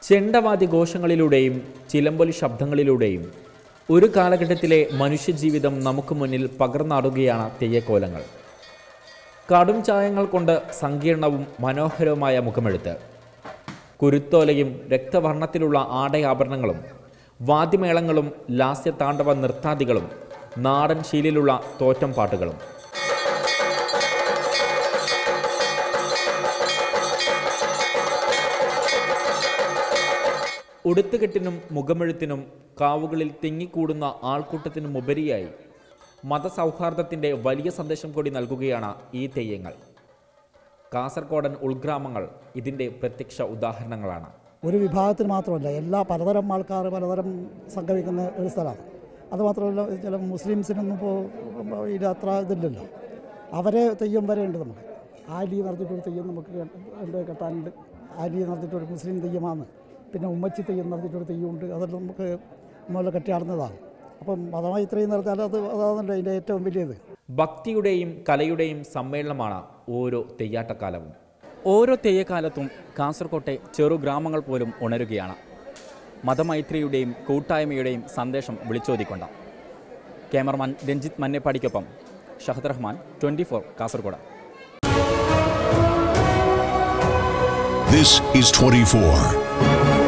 ചെണ്ടവാദ്യ ഘോഷങ്ങളിലൂടെയും ചിലമ്പൊലി ശബ്ദങ്ങളിലൂടെയും ഒരു കാലഘട്ടത്തിലെ മനുഷ്യജീവിതം നമുക്ക് മുന്നിൽ പകർന്നാടുകയാണ് തെയ്യക്കോലങ്ങൾ കടും ചായങ്ങൾ കൊണ്ട് സങ്കീർണവും മനോഹരവുമായ മുഖമെഴുത്ത് കുരുത്തോലയും രക്തവർണ്ണത്തിലുള്ള ആടയാഭരണങ്ങളും വാദ്യമേളങ്ങളും ലാസ്യതാണ്ഡവ നൃത്താദികളും നാടൻ ശീലിലുള്ള തോറ്റം പാട്ടുകളും ഉടുത്തുകെട്ടിനും മുഖമെഴുത്തിനും കാവുകളിൽ തിങ്ങിക്കൂടുന്ന ആൾക്കൂട്ടത്തിനും ഉപരിയായി മതസൗഹാർദ്ദത്തിൻ്റെ വലിയ സന്ദേശം കൂടി നൽകുകയാണ് ഈ തെയ്യങ്ങൾ കാസർഗോഡൻ ഉൾഗ്രാമങ്ങൾ ഇതിൻ്റെ പ്രത്യക്ഷ ഉദാഹരണങ്ങളാണ് ഒരു വിഭാഗത്തിന് മാത്രമല്ല എല്ലാ പലതരം ആൾക്കാർ പലതരം സംഗമിക്കുന്ന ഒരു സ്ഥലമാണ് അത് മാത്രമല്ല ചില മുസ്ലിംസിനൊന്നും ഇപ്പോൾ ഇത് അത്ര ഇതില്ലല്ലോ അവരെ തെയ്യം വരെയുണ്ട് നമുക്ക് ആലി നടത്തിയിട്ടൊരു തെയ്യം നമുക്ക് ഉണ്ട് കെട്ടാനുണ്ട് ആലി നടത്തിയിട്ടൊരു മുസ്ലിം തെയ്യമാണ് പിന്നെ ഉമ്മച്ചി തെയ്യം നടത്തിയിട്ടൊരു തെയ്യമുണ്ട് അതെല്ലാം നമുക്ക് നമ്മളെ കെട്ടിയാടുന്നതാണ് അപ്പം മതമായി ഇത്രയും നടത്തിയാൽ അത് അതാണല്ലോ അതിൻ്റെ ഏറ്റവും വലിയത് ഭക്തിയുടെയും കലയുടെയും സമ്മേളനമാണ് ഓരോ തെയ്യാട്ടക്കാലവും ഓരോ തെയ്യക്കാലത്തും കാസർകോട്ടെ ചെറുഗ്രാമങ്ങൾ പോലും ഉണരുകയാണ് മതമൈത്രിയുടെയും കൂട്ടായ്മയുടെയും സന്ദേശം വിളിച്ചോതിക്കൊണ്ട് ക്യാമറമാൻ രഞ്ജിത്ത് മന്നേപ്പാടിക്കൊപ്പം Shahad Rahman twenty four Kasaragod This is 24.